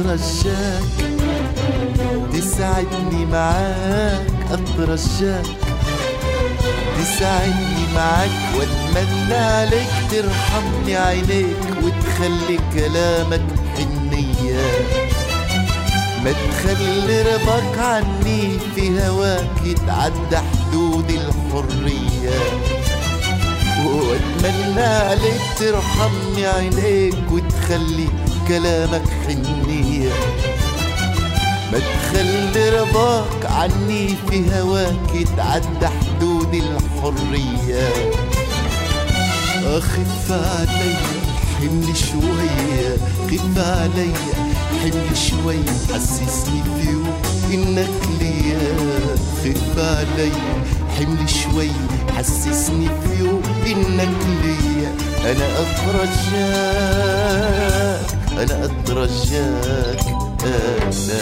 اترجاك تسعدني معاك اترجاك تسعدني معاك واتمنى عليك ترحمني عينيك وتخلي كلامك حنية ما تخلي رضاك عني في هواك يتعدى حدود الحرية واتمنى عليك ترحمني عينيك وتخلي كلامك حنية ما تخلي رضاك عني في هواك يتعدى حدود الحرية أخف علي حمل شوية خف علي حمل شوية حسسني في يوم إنك ليا خف علي حمل شوية حسسني في يوم إنك ليا أنا أترجاك أنا أترجاك أنا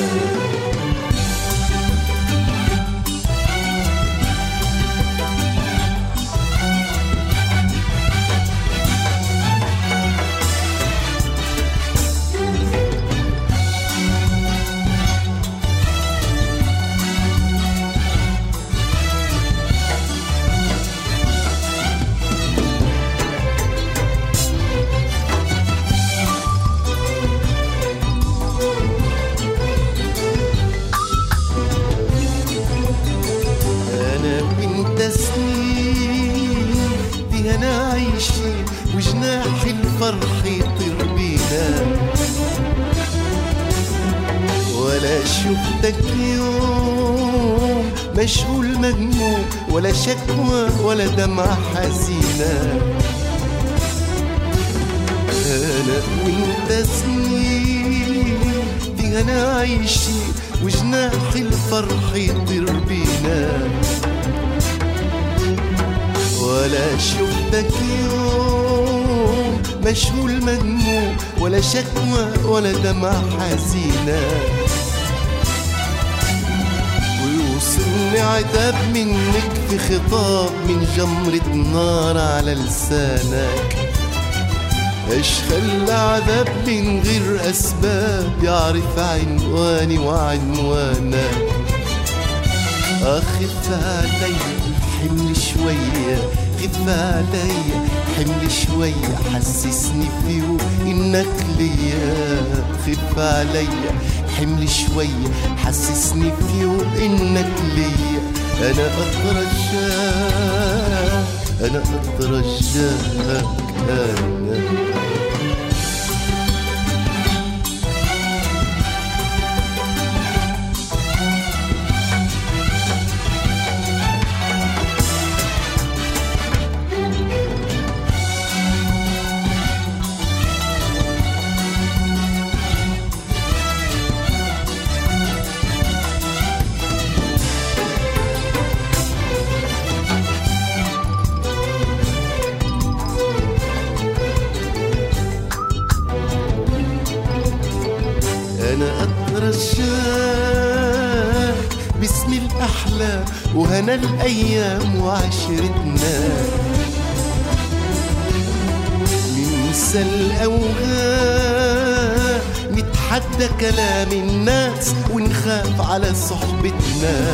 أنا وأنت سنين في هنا عايشين وجناح الفرح يطير بينا ولا شفتك يوم مشغول مجنون ولا شكوى ولا دمعة حزينة أنا وأنت سنين في هنا عايشين وجناح الفرح يطير بينا ولا شفتك يوم مشغول مجنون ولا شكوى ولا دمعة حزينة ويوصلني عتاب منك في خطاب من جمرة نار على لسانك ايش خلى عذاب من غير اسباب يعرف عنواني وعنوانك اخف علي حمل شوية خف علي حمل شوية حسسني في يوم انك ليا خف علي حمل شوية حسسني في يوم انك ليا انا اترجاك انا اترجاك انا أنا أترجاك باسم الأحلام وهنا الأيام وعشرتنا ننسى الأوهام نتحدى كلام الناس ونخاف على صحبتنا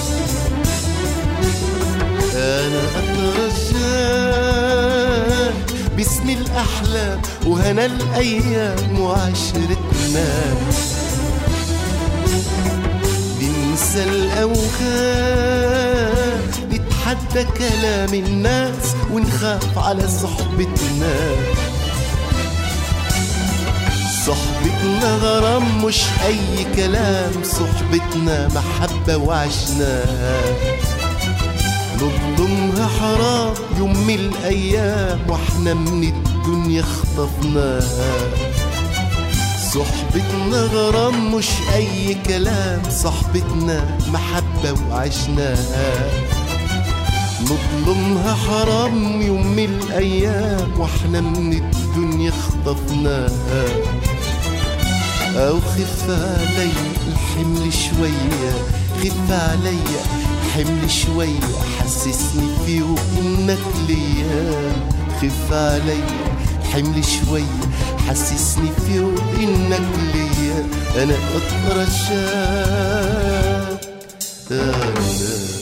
أنا أترجاك باسم الأحلام وهنا الأيام وعشرتنا ننسى الأوهام نتحدى كلام الناس ونخاف على صحبتنا صحبتنا غرام مش أي كلام صحبتنا محبة وعشناها نظلمها حرام يوم من الأيام واحنا من الدنيا خطفناها صحبتنا غرام مش أي كلام صحبتنا محبة وعشناها نظلمها حرام يوم من الأيام واحنا من الدنيا خطفناها أو خف علي الحمل شوية خف علي حمل شوية حسسني في يوم إنك ليا خف علي حمل شوية حسسني في يوم انك ليا انا اقرا شاك انا